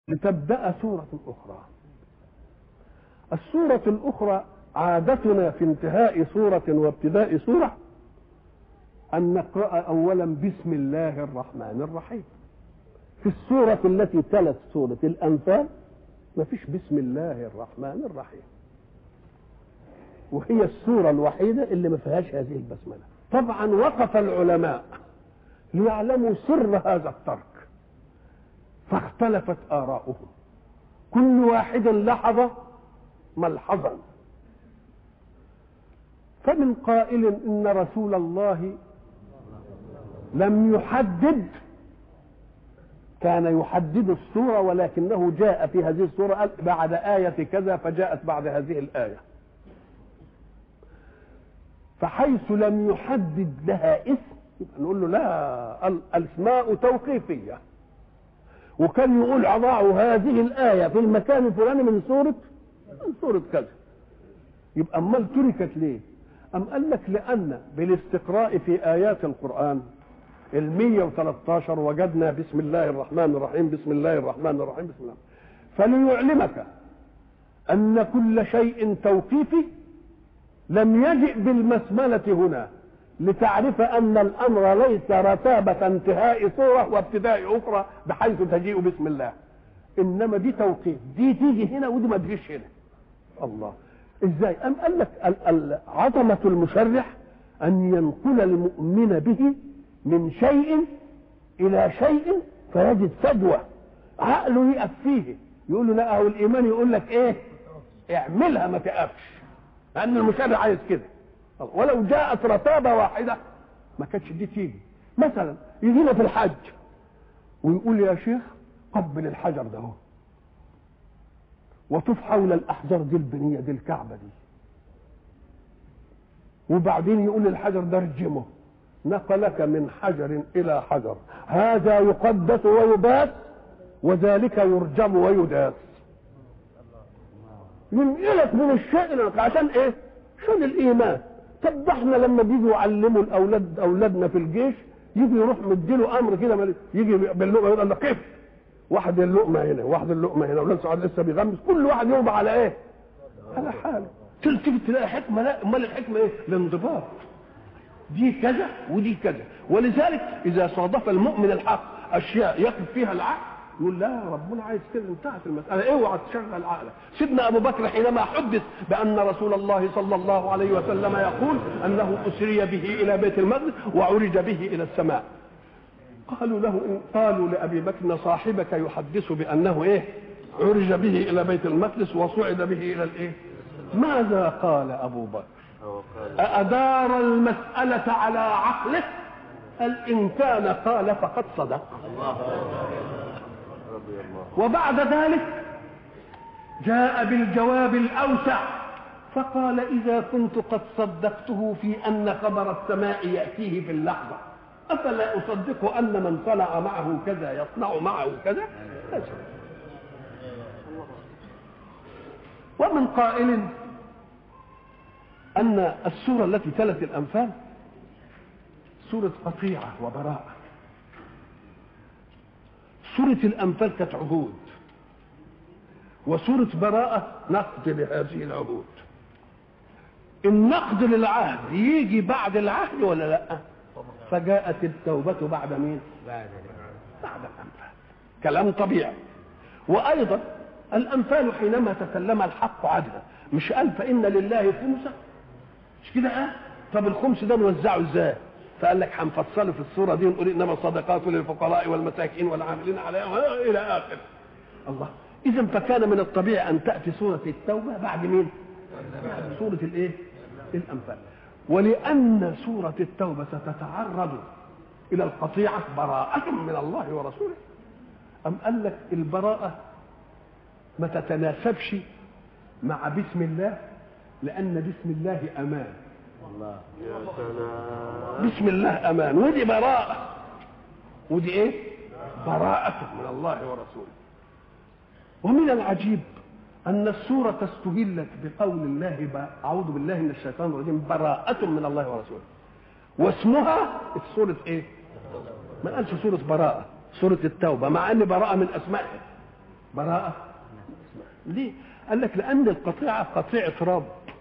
لتبدأ سورة أخرى السورة الأخرى عادتنا في انتهاء سورة وابتداء سورة أن نقرأ أولا بسم الله الرحمن الرحيم في السورة التي تلت سورة الأنفال ما فيش بسم الله الرحمن الرحيم وهي السورة الوحيدة اللي ما فيهاش هذه البسملة طبعا وقف العلماء ليعلموا سر هذا الترك فاختلفت آراؤهم كل واحد لحظ ملحظا فمن قائل إن رسول الله لم يحدد كان يحدد السورة ولكنه جاء في هذه السورة بعد آية كذا فجاءت بعد هذه الآية فحيث لم يحدد لها اسم يبقى نقول له لا الاسماء توقيفيه وكان يقول اضعوا هذه الايه في المكان الفلاني من سوره من سوره كذا يبقى امال تركت ليه ام قال لك لان بالاستقراء في ايات القران ال 113 وجدنا بسم الله الرحمن الرحيم بسم الله الرحمن الرحيم بسم الله فليعلمك ان كل شيء توقيفي لم يجئ بالمسمله هنا لتعرف ان الامر ليس رتابه انتهاء سوره وابتداء اخرى بحيث تجيء بسم الله انما دي توقيف دي تيجي هنا ودي ما تجيش هنا الله ازاي ام قال لك عظمه المشرح ان ينقل المؤمن به من شيء الى شيء فيجد فجوه عقله يقف فيه يقول له لا هو الايمان يقول لك ايه اعملها ما تقفش لان المشرع عايز كده ولو جاءت رتابة واحدة ما كانتش دي تيجي مثلا يجينا في الحج ويقول يا شيخ قبل الحجر ده هو وطوف حول الأحجار دي البنية دي الكعبة دي وبعدين يقول للحجر ده ارجمه نقلك من حجر إلى حجر هذا يقدس ويباس وذلك يرجم ويداس ينقلك من الشيء عشان ايه؟ عشان الايمان طب ده احنا لما بيجوا يعلموا الاولاد اولادنا في الجيش يجي يروح مديله امر كده يجي باللقمه يقول له قف واحد اللقمه هنا واحد اللقمه هنا ولاد سعاد لسه بيغمس كل واحد يوضع على ايه؟ على حاله تلتفت تلاقي حكمه لا امال الحكمه ايه؟ الانضباط دي كذا ودي كذا ولذلك اذا صادف المؤمن الحق اشياء يقف فيها العقل يقول لا ربنا عايز كده انتهت المسألة اوعى تشغل عقلك سيدنا أبو بكر حينما حدث بأن رسول الله صلى الله عليه وسلم يقول أنه أسري به إلى بيت المقدس وعرج به إلى السماء قالوا له إن قالوا لأبي بكر صاحبك يحدث بأنه إيه عرج به إلى بيت المقدس وصعد به إلى الإيه ماذا قال أبو بكر أأدار المسألة على عقله قال إن كان قال فقد صدق وبعد ذلك جاء بالجواب الأوسع فقال إذا كنت قد صدقته في أن خبر السماء يأتيه في اللحظة أفلا أصدق أن من صنع معه كذا يصنع معه كذا ومن قائل أن السورة التي تلت الأنفال سورة قطيعة وبراءة سورة الأنفال كانت عهود وسورة براءة نقد لهذه العهود النقد للعهد يجي بعد العهد ولا لا فجاءت التوبة بعد مين بعد بعد الأنفال كلام طبيعي وأيضا الأنفال حينما تكلم الحق عدلا مش قال فإن لله خمسة مش كده قال طب الخمس ده نوزعه ازاي فقال لك هنفصله في الصوره دي ونقول انما الصدقات للفقراء والمساكين والعاملين عليها الى اخره الله اذا فكان من الطبيعي ان تاتي سوره التوبه بعد مين بعد سوره الايه الانفال ولان سوره التوبه ستتعرض الى القطيعه براءه من الله ورسوله ام قال لك البراءه ما تتناسبش مع بسم الله لان بسم الله امان الله يا سلام بسم الله امان ودي براءه ودي ايه براءه من الله ورسوله ومن العجيب ان السوره استهلت بقول الله اعوذ بالله من الشيطان الرجيم براءه من الله ورسوله واسمها سوره ايه ما قالش سوره براءه سوره التوبه مع ان براءه من اسمائها براءة ليه؟ قال لك لأن القطيعة قطيعة رب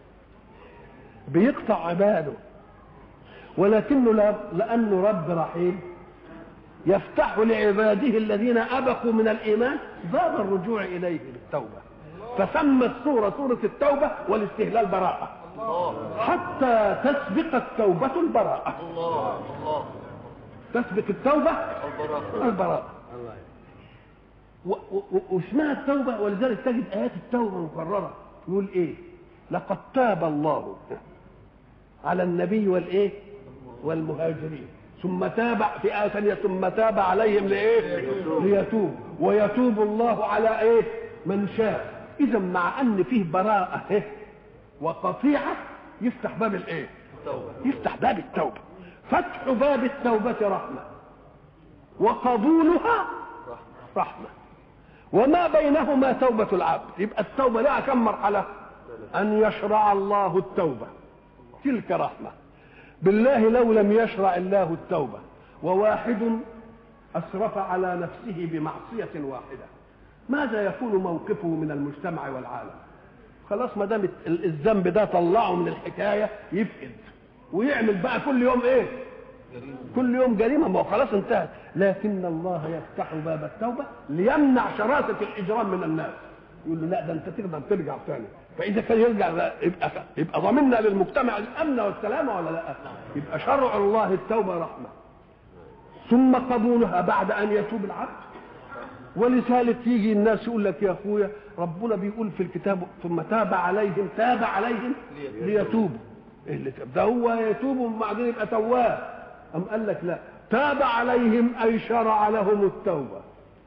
بيقطع عباده ولكنه لا- لأنه رب رحيم يفتح لعباده الذين أبقوا من الإيمان باب الرجوع إليه بالتوبة فسمى السورة سورة التوبة والاستهلال براءة حتى تسبق التوبة البراءة الله الله تسبق التوبة البراءة البراءة و- و- و- واسمها التوبة ولذلك تجد آيات التوبة مكررة يقول إيه لقد تاب الله على النبي والإيه والمهاجرين ثم تاب في آية ثانية ثم تاب عليهم لإيه ليتوب ويتوب الله على إيه من شاء إذا مع أن فيه براءة إيه؟ وقطيعة يفتح باب الإيه التوبة يفتح باب التوبة فتح باب التوبة رحمة وقبولها رحمة وما بينهما توبة العبد يبقى التوبة لها كم مرحلة أن يشرع الله التوبة تلك رحمة بالله لو لم يشرع الله التوبة وواحد أسرف على نفسه بمعصية واحدة ماذا يكون موقفه من المجتمع والعالم خلاص ما دام ال- الذنب ده طلعه من الحكايه يفقد ويعمل بقى كل يوم ايه؟ كل يوم جريمه ما هو خلاص انتهت لكن الله يفتح باب التوبه ليمنع شراسه الاجرام من الناس يقول له لا ده انت تقدر ترجع تاني فاذا كان يرجع لا، يبقى يبقى ضامنا للمجتمع الامن والسلامه ولا لا؟ يبقى شرع الله التوبه رحمه ثم قبولها بعد ان يتوب العبد ولذلك يجي الناس يقول لك يا اخويا ربنا بيقول في الكتاب ثم تاب عليهم تاب عليهم ليتوبوا إيه اللي تاب؟ ده هو يتوب وبعدين يبقى تواب أم قال لك لا تاب عليهم أي شرع لهم التوبة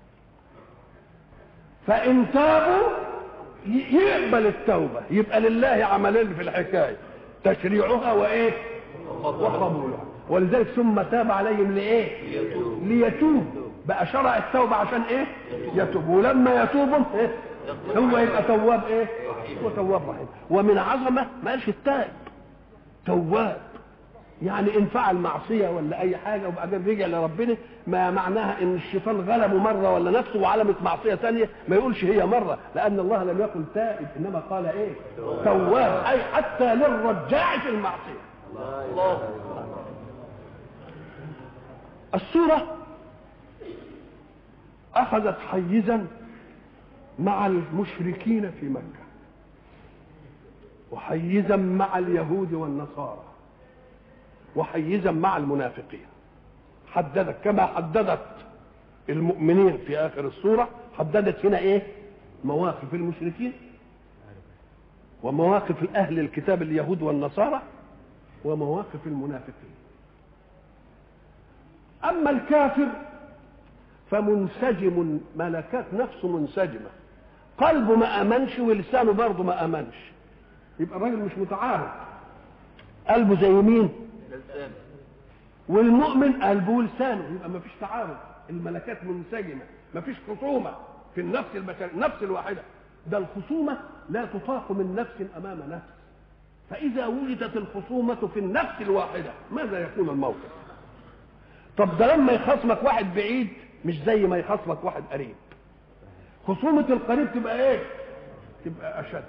فإن تابوا ي- يقبل التوبة يبقى لله عملين في الحكاية تشريعها وإيه وقبولها ولذلك ثم تاب عليهم لإيه ليتوب. ليتوب بقى شرع التوبة عشان إيه يتوب ولما يتوبوا إيه؟ هو يبقى تواب إيه هو تواب رحيم ومن عظمة ما قالش التائب تواب يعني ان فعل معصيه ولا اي حاجه وبعدين رجع لربنا ما معناها ان الشيطان غلبه مره ولا نفسه وعلمت معصيه ثانيه ما يقولش هي مره لان الله لم يقل تائب انما قال ايه تواب اي حتى للرجاع في المعصيه الله السوره اخذت حيزا مع المشركين في مكه وحيزا مع اليهود والنصارى وحيزا مع المنافقين حددت كما حددت المؤمنين في اخر السوره حددت هنا ايه مواقف المشركين ومواقف اهل الكتاب اليهود والنصارى ومواقف المنافقين اما الكافر فمنسجم ملكات نفسه منسجمه قلبه ما امنش ولسانه برضه ما امنش يبقى الراجل مش متعارض قلبه زي مين لسان والمؤمن قلبه ولسانه يبقى ما فيش تعارض الملكات منسجمه ما فيش خصومه في النفس البشريه النفس الواحده ده الخصومه لا تطاق من نفس امام نفس فاذا وجدت الخصومه في النفس الواحده ماذا يكون الموقف طب ده لما يخاصمك واحد بعيد مش زي ما يخاصمك واحد قريب خصومه القريب تبقى ايه تبقى اشد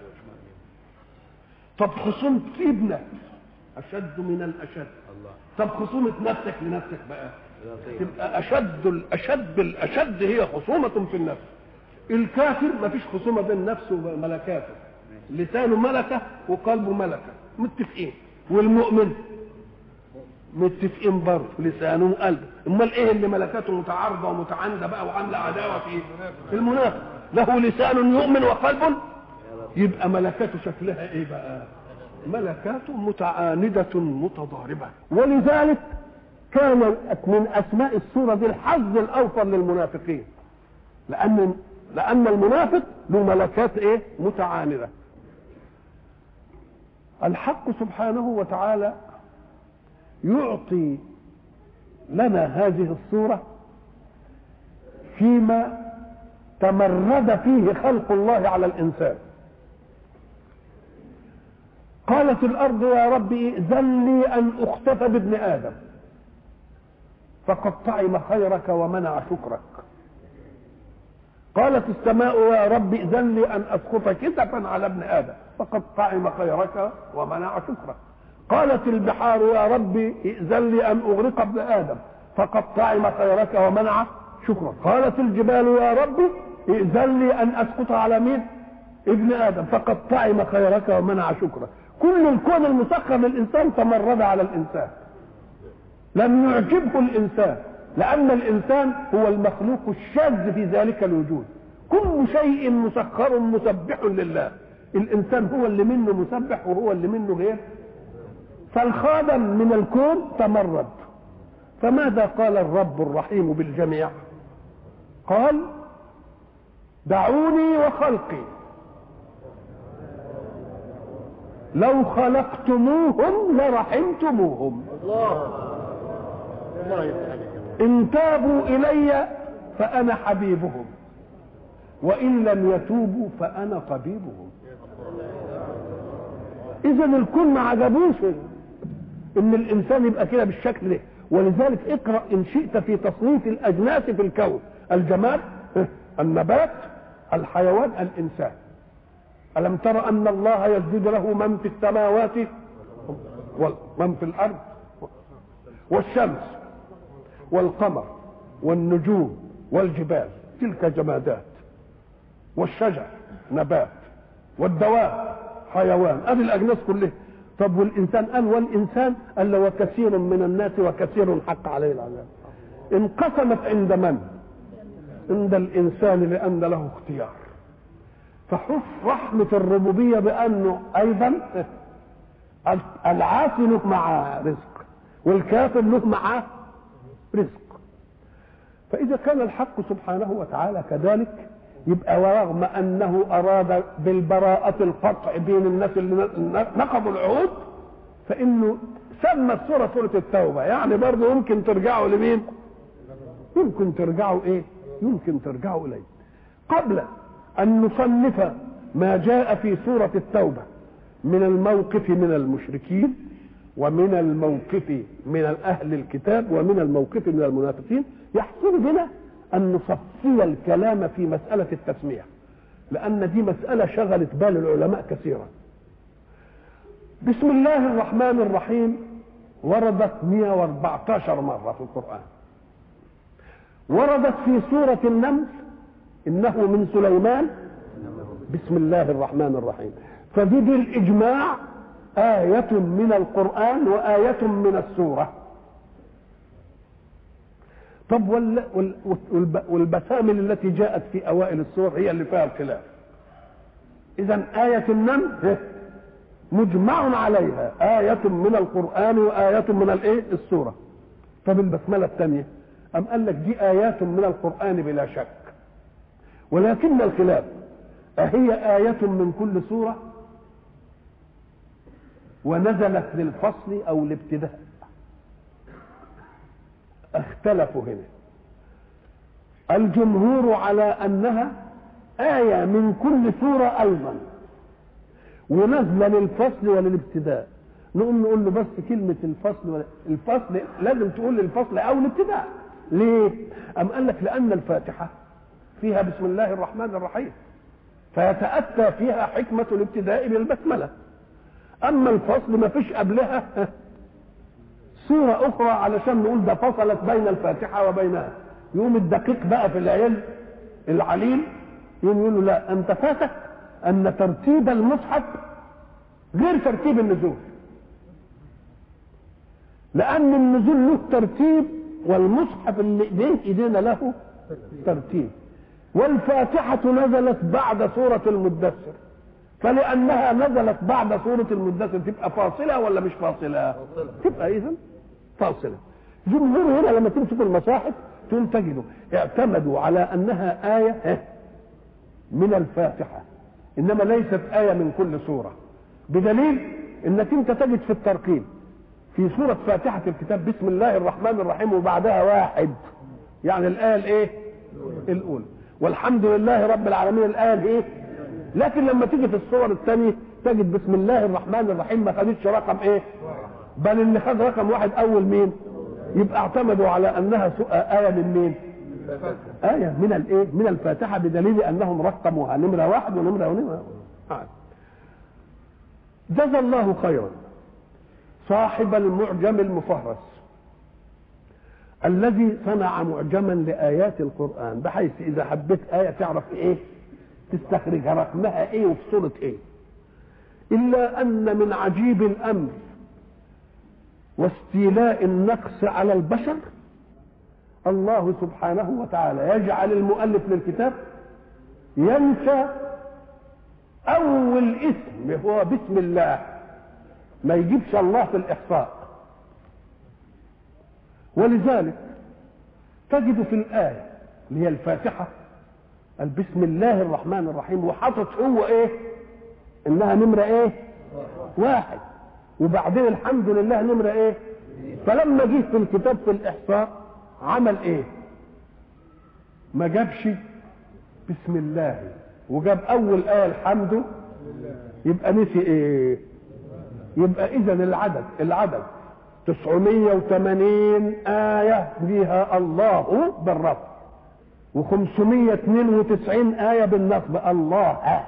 طب خصومه ابنك اشد من الاشد طب خصومة نفسك لنفسك بقى تبقى أشد الأشد الأشد هي خصومة في النفس الكافر ما فيش خصومة بين نفسه وملكاته لسانه ملكة وقلبه ملكة متفقين والمؤمن متفقين برضه لسانه وقلبه امال ايه اللي ملكاته متعارضه ومتعانده بقى وعامله عداوه في المنافق له لسان يؤمن وقلب يبقى ملكاته شكلها ايه بقى ملكات متعاندة متضاربة ولذلك كان من أسماء السورة دي الحظ الأوفر للمنافقين لأن لأن المنافق له ملكات إيه؟ متعاندة الحق سبحانه وتعالى يعطي لنا هذه الصورة فيما تمرد فيه خلق الله على الإنسان قالت الارض يا رب ائذن لي ان اختف بابن ادم فقد طعم خيرك ومنع شكرك قالت السماء يا رب ائذن لي ان اسقط كسفا على ابن ادم فقد طعم خيرك ومنع شكرك قالت البحار يا رب ائذن لي ان اغرق ابن ادم فقد طعم خيرك ومنع شكرك قالت الجبال يا رب ائذن لي ان اسقط على مين ابن ادم فقد طعم خيرك ومنع شكرك كل الكون المسخر للانسان تمرد على الانسان لم يعجبه الانسان لان الانسان هو المخلوق الشاذ في ذلك الوجود كل شيء مسخر مسبح لله الانسان هو اللي منه مسبح وهو اللي منه غير فالخادم من الكون تمرد فماذا قال الرب الرحيم بالجميع قال دعوني وخلقي لو خلقتموهم لرحمتموهم الله الله يفتح عليك ان تابوا الي فانا حبيبهم وان لم يتوبوا فانا طبيبهم اذا الكل ما عجبوش ان الانسان يبقى كده بالشكل ده ولذلك اقرا ان شئت في تصنيف الاجناس في الكون الجماد النبات الحيوان الانسان الم تر ان الله يسجد له من في السماوات ومن في الارض والشمس والقمر والنجوم والجبال تلك جمادات والشجر نبات والدواب حيوان ادي الاجناس كلها طب والانسان قال والانسان قال وكثير من الناس وكثير حق عليه العذاب انقسمت عند من عند الانسان لان له اختيار فحف رحمة الربوبية بأنه أيضا العاصي له معاه رزق والكافر له معاه رزق فإذا كان الحق سبحانه وتعالى كذلك يبقى ورغم أنه أراد بالبراءة القطع بين الناس اللي نقضوا العهود فإنه سمى السورة سورة التوبة يعني برضه يمكن ترجعوا لمين؟ يمكن ترجعوا إيه؟ يمكن ترجعوا إليه قبل أن نصنف ما جاء في سورة التوبة من الموقف من المشركين ومن الموقف من أهل الكتاب ومن الموقف من المنافقين يحصل بنا أن نصفي الكلام في مسألة التسمية لأن دي مسألة شغلت بال العلماء كثيرا بسم الله الرحمن الرحيم وردت 114 مرة في القرآن وردت في سورة النمل انه من سليمان بسم الله الرحمن الرحيم فدي بالاجماع آية من القرآن وآية من السورة طب وال وال والب والبسامل التي جاءت في أوائل السور هي اللي فيها الخلاف إذا آية النمل مجمع عليها آية من القرآن وآية من الإيه؟ السورة طب البسملة الثانية أم قال لك دي آيات من القرآن بلا شك ولكن الخلاف أهي آية من كل سورة ونزلت للفصل أو الابتداء اختلفوا هنا الجمهور على أنها آية من كل سورة أيضا ونازلة للفصل وللابتداء نقوم نقول له بس كلمة الفصل ولا الفصل لازم تقول الفصل أو الابتداء ليه؟ أم قال لك لأن الفاتحة فيها بسم الله الرحمن الرحيم فيتأتى فيها حكمة الابتداء بالبسملة أما الفصل ما فيش قبلها سورة أخرى علشان نقول ده فصلت بين الفاتحة وبينها يقوم الدقيق بقى في العلم العليل يقوم يقول له لا أنت فاتك أن ترتيب المصحف غير ترتيب النزول لأن النزول له ترتيب والمصحف اللي بين إيدينا له ترتيب والفاتحة نزلت بعد سورة المدثر فلأنها نزلت بعد سورة المدثر تبقى فاصلة ولا مش فاصلة؟ تبقى إذا فاصلة. جمهور هنا لما تمسكوا المصاحف تقول تجدوا اعتمدوا على أنها آية من الفاتحة إنما ليست آية من كل سورة بدليل إنك أنت تجد في الترقيم في سورة فاتحة الكتاب بسم الله الرحمن الرحيم وبعدها واحد يعني الآية الإيه؟ الأولى والحمد لله رب العالمين الآية الإيه؟ لكن لما تيجي في الصور الثانية تجد بسم الله الرحمن الرحيم ما خدتش رقم إيه؟ بل اللي خد رقم واحد أول مين؟ يبقى اعتمدوا على أنها آية من مين؟ آية من الإيه؟ من الفاتحة بدليل أنهم رقموها نمرة واحد ونمرة ونمرة آه. جزى الله خيرا صاحب المعجم المفهرس الذي صنع معجما لآيات القرآن بحيث إذا حبيت آية تعرف إيه تستخرجها رقمها إيه وفي صورة إيه إلا أن من عجيب الأمر واستيلاء النقص على البشر الله سبحانه وتعالى يجعل المؤلف للكتاب ينسى أول اسم هو بسم الله ما يجيبش الله في الإحصاء ولذلك تجد في الآية اللي هي الفاتحة قال بسم الله الرحمن الرحيم وحاطط هو ايه انها نمرة ايه واحد وبعدين الحمد لله نمرة ايه فلما جه في الكتاب في الإحصاء عمل ايه ما جابش بسم الله وجاب اول آية الحمد يبقى نسي ايه يبقى اذا العدد العدد 980 آية فيها الله بالرفع و592 آية بالنصب الله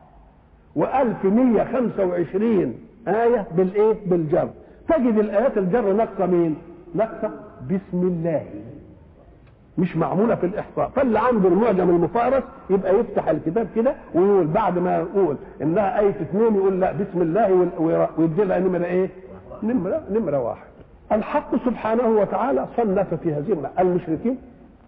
و1125 آية بالإيه؟ بالجر تجد الآيات الجر ناقصة مين؟ ناقصة بسم الله مش معمولة في الإحصاء فاللي عنده المعجم المفارس يبقى يفتح الكتاب كده ويقول بعد ما يقول إنها آية اثنين يقول لا بسم الله ويدي لها نمرة إيه؟ نمرة نمرة واحد الحق سبحانه وتعالى صنف في هذه المشركين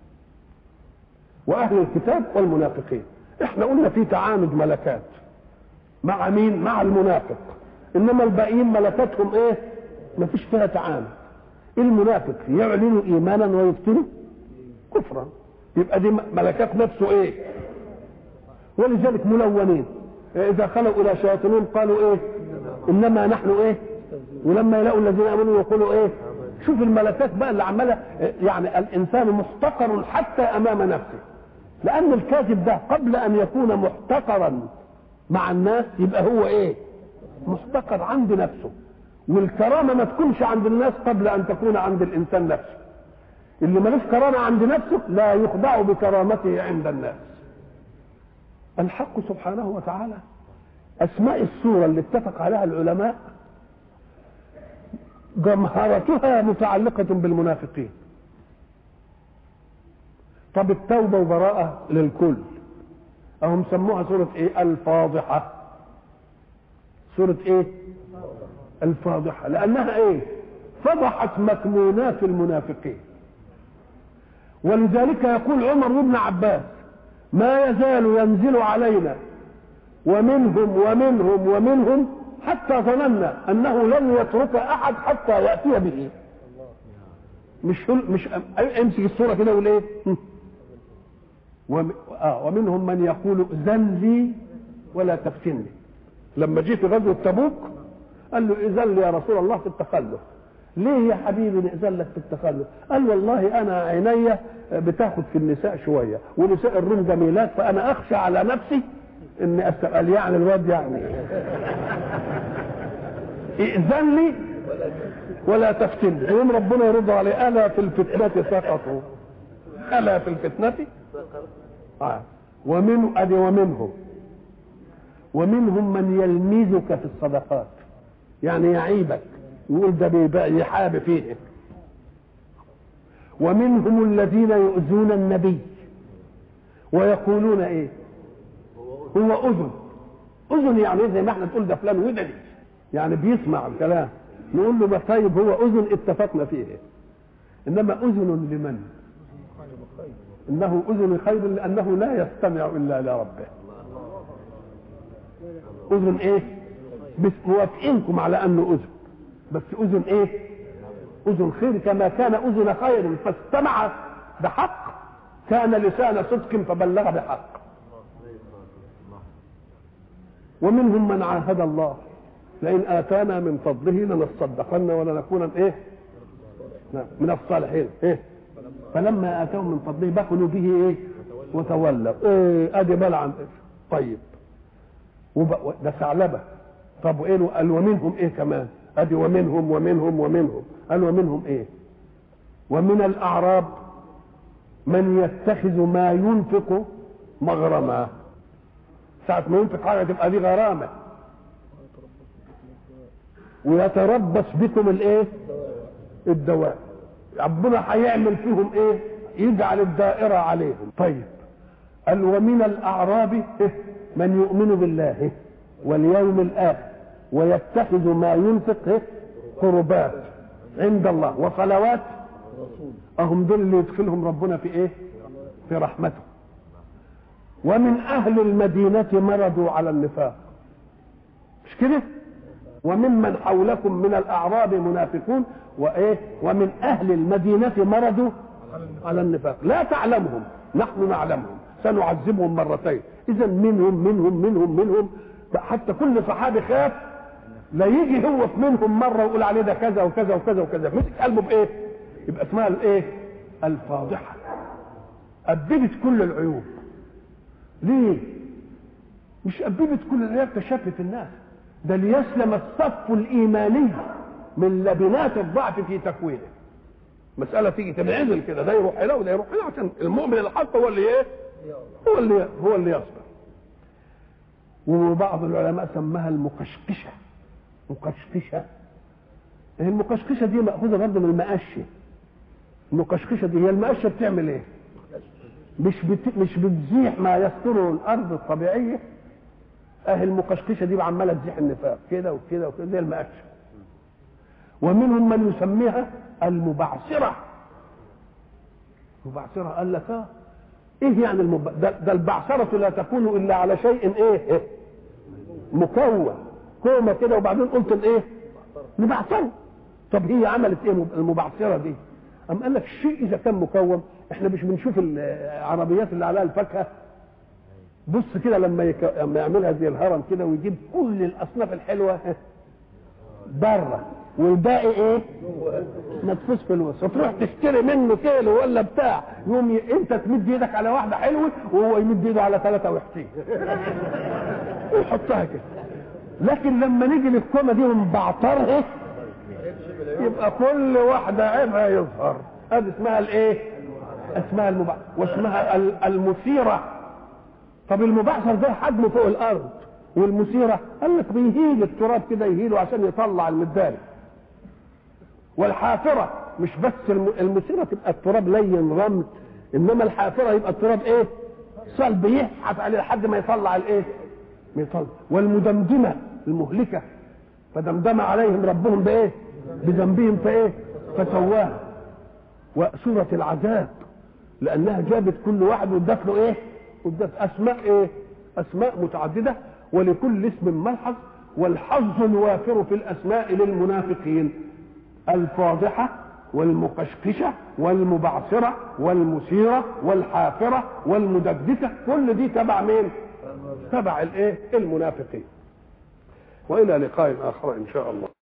واهل الكتاب والمنافقين احنا قلنا في تعاند ملكات مع مين مع المنافق انما الباقيين ملكاتهم ايه ما فيش فيها تعاند المنافق يعلن ايمانا ويبطن كفرا يبقى دي ملكات نفسه ايه ولذلك ملونين اذا خلوا الى شياطينهم قالوا ايه انما نحن ايه ولما يلاقوا الذين امنوا يقولوا ايه شوف الملكات بقى اللي عماله يعني الانسان محتقر حتى امام نفسه لان الكاذب ده قبل ان يكون محتقرا مع الناس يبقى هو ايه محتقر عند نفسه والكرامه ما تكونش عند الناس قبل ان تكون عند الانسان نفسه اللي ملوش كرامه عند نفسه لا يخدع بكرامته عند الناس الحق سبحانه وتعالى اسماء السوره اللي اتفق عليها العلماء جمهرتها متعلقة بالمنافقين طب التوبة وبراءة للكل أهم سموها سورة إيه الفاضحة سورة إيه الفاضحة لأنها إيه فضحت مكنونات المنافقين ولذلك يقول عمر بن عباس ما يزال ينزل علينا ومنهم ومنهم ومنهم حتى ظننا انه لن يترك احد حتى ياتي به مش مش امسك الصوره كده وقول ايه وم... آه ومنهم من يقول اذن لي ولا تفتني لما جيت غزوه تبوك قال له اذن لي يا رسول الله في التخلف ليه يا حبيبي نأذن لك في التخلف قال والله انا عيني بتاخد في النساء شويه ونساء الروم جميلات فانا اخشى على نفسي ان اسال يعني الواد يعني ائذن لي ولا تفتني يوم ربنا يرد عليه الا في الفتنه سقطوا الا في الفتنه آه. ومن ادي ومنهم ومنهم من يلمزك في الصدقات يعني يعيبك يقول ده بيبقى يحاب فيه ومنهم الذين يؤذون النبي ويقولون ايه هو اذن اذن يعني زي ما احنا تقول ده فلان ودني يعني بيسمع الكلام نقول له ما طيب هو اذن اتفقنا فيه انما اذن لمن انه اذن خير لانه لا يستمع الا لربه اذن ايه بس موافقينكم على انه اذن بس اذن ايه اذن خير كما كان اذن خير فاستمع بحق كان لسان صدق فبلغ بحق ومنهم من عاهد الله لئن اتانا من فضله لنصدقن ولنكون ايه من الصالحين ايه فلما اتاهم من فضله بخلوا به ايه وتولوا ايه ادي بلعن طيب وب... ده ثعلبه طب وايه قال ومنهم ايه كمان ادي ومنهم ومنهم ومنهم قال ومنهم ايه ومن الاعراب من يتخذ ما ينفق مغرما ساعة ما ينفق حاجة تبقى دي غرامة ويتربص بكم الايه الدواء ربنا هيعمل فيهم ايه يجعل الدائرة عليهم طيب قال ومن الأعراب إيه؟ من يؤمن بالله إيه؟ واليوم الآخر ويتخذ ما ينفق إيه؟ قربات عند الله وصلوات أهم دول اللي يدخلهم ربنا في إيه في رحمته ومن أهل المدينة مرضوا على النفاق مش كده وممن حولكم من الأعراب منافقون وإيه ومن أهل المدينة مرضوا على النفاق لا تعلمهم نحن نعلمهم سنعذبهم مرتين اذا منهم منهم منهم منهم حتى كل صحابي خاف لا يجي هو في منهم مره ويقول عليه ده كذا وكذا وكذا وكذا مسك قلبه بايه يبقى اسمها الايه الفاضحه أبدت كل العيوب ليه مش أبدت كل العيوب تشتت الناس ده ليسلم الصف الإيماني من لبنات الضعف في تكوينه مسألة تيجي تنعزل كده ده يروح هنا وده يروح هنا عشان المؤمن الحق هو اللي ايه؟ هو اللي هو اللي يصبر. وبعض العلماء سماها المقشقشة. مقشقشة. المقشقشة دي مأخوذة برضه من المقشة. المقشقشة دي هي المقشة بتعمل ايه؟ مش بت... مش بتزيح ما يستره الأرض الطبيعية. أهي المقشقشة دي عمالة تزيح النفاق كده وكده وكده زي المقشة. ومنهم من يسميها المبعثرة مبعثرة قال لك اه ايه يعني المب... ده, ده البعثرة لا تكون الا على شيء ايه مكون كومة كده وبعدين قلت الايه نبعثره طب هي عملت ايه المبعثرة دي ام قال لك الشيء اذا كان مكون احنا مش بنشوف العربيات اللي عليها الفاكهة بص كده لما يك... لما يعملها زي الهرم كده ويجيب كل الاصناف الحلوه بره والباقي ايه مدفوس في الوسط تروح تشتري منه كيلو ولا بتاع يوم ي... انت تمد ايدك على واحده حلوه وهو يمد ايده على ثلاثه وحشين ويحطها كده لكن لما نيجي للكومه دي ونبعترها يبقى كل واحده عيبها يظهر هذه اسمها الايه اسمها المبع... واسمها المثيره طب المبعثر ده حجمه فوق الارض والمثيره قال لك بيهيل التراب كده يهيله عشان يطلع المداري والحافره مش بس المثيره تبقى التراب لين رمل انما الحافره يبقى التراب ايه صلب يزحف عليه لحد ما يطلع الايه ما يطلع والمدمدمه المهلكه فدمدم عليهم ربهم بايه بذنبهم فايه فسواها وسوره العذاب لانها جابت كل واحد وادت له ايه وادت اسماء ايه اسماء متعدده ولكل اسم ملحظ والحظ الوافر في الاسماء للمنافقين الفاضحه والمقشقشه والمبعثره والمثيره والحافره والمدبسه كل دي تبع مين؟ تبع الايه؟ المنافقين. والى لقاء اخر ان شاء الله.